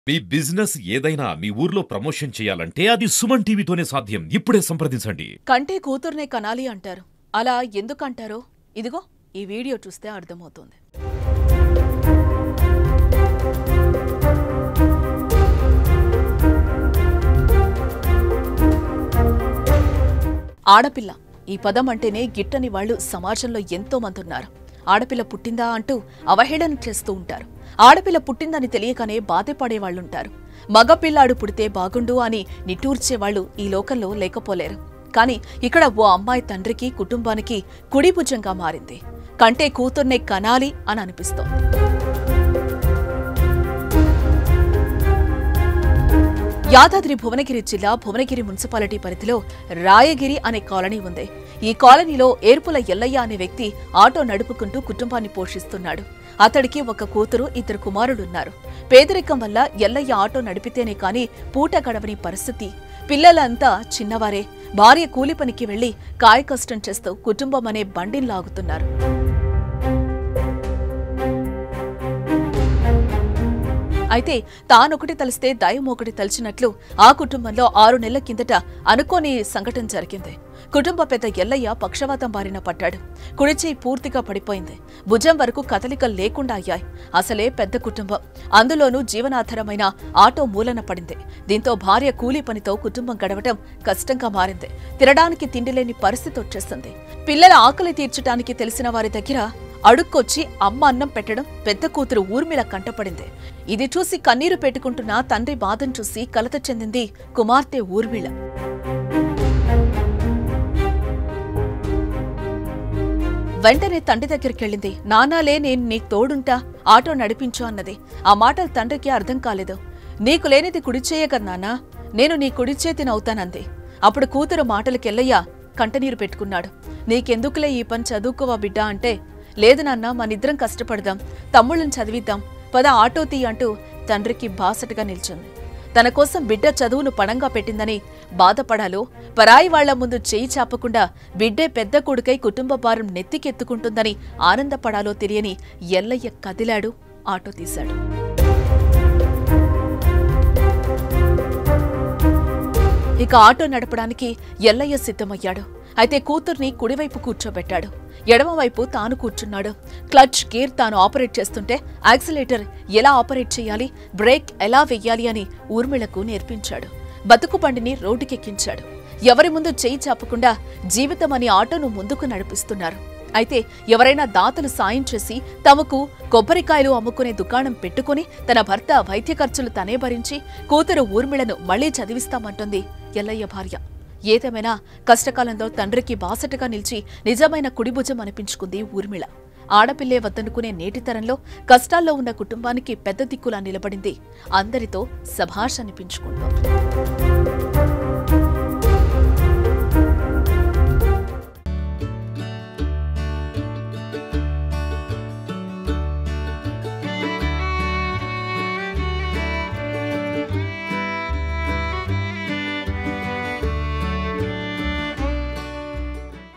మీ business ఏదైనా మీ ఊర్లో promotion చేయాలంటే అది సుమన్ టీవీతోనే సాధ్యం ఇప్పుడే సంప్రదించండి కంటే కూతుర్నే కనాలి అంటారు అలా ఎందుకంటారో ఇదిగో ఈ వీడియో చూస్తే అర్థమవుతుంది ఆడపిల్ల ఈ పదం అంటేనే గిట్టని వాళ్ళు సమాజంలో ఎంతో మంది ఉన్నారు ఆడపిల్ల పుట్టిందా అంటూ అవహేళన చేస్తూ ఉంటారు ఆడపిల్ల పుట్టిందని తెలియకనే బాధపడేవాళ్లుంటారు మగపిల్లాడు పుడితే బాగుండు అని నిట్టూర్చేవాళ్లు ఈ లోకంలో లేకపోలేరు కానీ ఇక్కడ ఓ అమ్మాయి తండ్రికి కుటుంబానికి కుడిభుజంగా మారింది కంటే కూతుర్నే కనాలి అని అనిపిస్తోంది యాదాద్రి భువనగిరి జిల్లా భువనగిరి మున్సిపాలిటీ పరిధిలో రాయగిరి అనే కాలనీ ఉంది ఈ కాలనీలో ఏర్పుల ఎల్లయ్య అనే వ్యక్తి ఆటో నడుపుకుంటూ కుటుంబాన్ని పోషిస్తున్నాడు అతడికి ఒక కూతురు ఇద్దరు కుమారులున్నారు పేదరికం వల్ల ఎల్లయ్య ఆటో నడిపితేనే కాని పూట గడవని పరిస్థితి పిల్లలంతా చిన్నవారే భార్య కూలి పనికి వెళ్లి కాయకష్టం చేస్తూ కుటుంబం అనే బండిని లాగుతున్నారు అయితే తానొకటి తలిస్తే దయం ఒకటి తలిచినట్లు ఆ కుటుంబంలో ఆరు నెలల కిందట అనుకోని సంఘటన జరిగింది కుటుంబ పెద్ద ఎల్లయ్య పక్షవాతం బారిన పడ్డాడు కుడిచేయి పూర్తిగా పడిపోయింది భుజం వరకు కదలికలు లేకుండా అయ్యాయి అసలే పెద్ద కుటుంబం అందులోనూ జీవనాధారమైన ఆటో మూలన పడింది దీంతో భార్య కూలీ పనితో కుటుంబం గడవటం కష్టంగా మారింది తినడానికి తిండి లేని పరిస్థితి వచ్చేస్తుంది పిల్లల ఆకలి తీర్చడానికి తెలిసిన వారి దగ్గర అడుక్కొచ్చి అమ్మ అన్నం పెట్టడం పెద్ద కూతురు ఊర్మిళ కంటపడింది ఇది చూసి కన్నీరు పెట్టుకుంటున్న తండ్రి బాధను చూసి కలత చెందింది కుమార్తె ఊర్మిళ వెంటనే తండ్రి దగ్గరికెళ్ళింది నానాలే నేను నీకు తోడుంటా ఆటో నడిపించు అన్నది ఆ మాటలు తండ్రికి అర్థం కాలేదు నీకు లేనిది కుడిచేయ కదా నాన్నా నేను నీ కుడి చేతినవుతానంది అప్పుడు కూతురు మాటలకెళ్ళయ్యా కంటనీరు పెట్టుకున్నాడు నీకెందుకులే ఈ పని చదువుకోవా బిడ్డా అంటే లేదు నాన్న మనిద్దరం కష్టపడదాం తమ్ముళ్ళని చదివిద్దాం పద ఆటో తీ అంటూ తండ్రికి బాసటగా నిల్చుంది తన కోసం బిడ్డ చదువును పణంగా పెట్టిందని బాధపడాలో పరాయి వాళ్ల ముందు చేయి చాపకుండా బిడ్డే పెద్ద కొడుకై కుటుంబ భారం నెత్తికెత్తుకుంటుందని ఆనందపడాలో తెలియని ఎల్లయ్య కదిలాడు ఆటో తీశాడు ఇక ఆటో నడపడానికి ఎల్లయ్య సిద్ధమయ్యాడు అయితే కూతుర్ని కుడివైపు కూర్చోబెట్టాడు ఎడమవైపు తాను కూర్చున్నాడు క్లచ్ గేర్ తాను ఆపరేట్ చేస్తుంటే యాక్సిలేటర్ ఎలా ఆపరేట్ చేయాలి బ్రేక్ ఎలా వెయ్యాలి అని ఊర్మిళకు నేర్పించాడు బతుకు బండిని రోడ్డుకెక్కించాడు ఎవరి ముందు చేయి చాపకుండా జీవితం అని ఆటోను ముందుకు నడిపిస్తున్నారు అయితే ఎవరైనా దాతలు సాయం చేసి తమకు కొబ్బరికాయలు అమ్ముకునే దుకాణం పెట్టుకుని తన భర్త వైద్య ఖర్చులు తనే భరించి కూతురు ఊర్మిళను మళ్లీ చదివిస్తామంటుంది ఎల్లయ్య భార్య ఏదేమైనా కష్టకాలంలో తండ్రికి బాసటగా నిలిచి నిజమైన కుడిభుజం అనిపించుకుంది ఊర్మిళ ఆడపిల్లే వద్దనుకునే నేటి తరంలో కష్టాల్లో ఉన్న కుటుంబానికి పెద్ద దిక్కులా నిలబడింది అందరితో సభాష్ అనిపించుకుంటోంది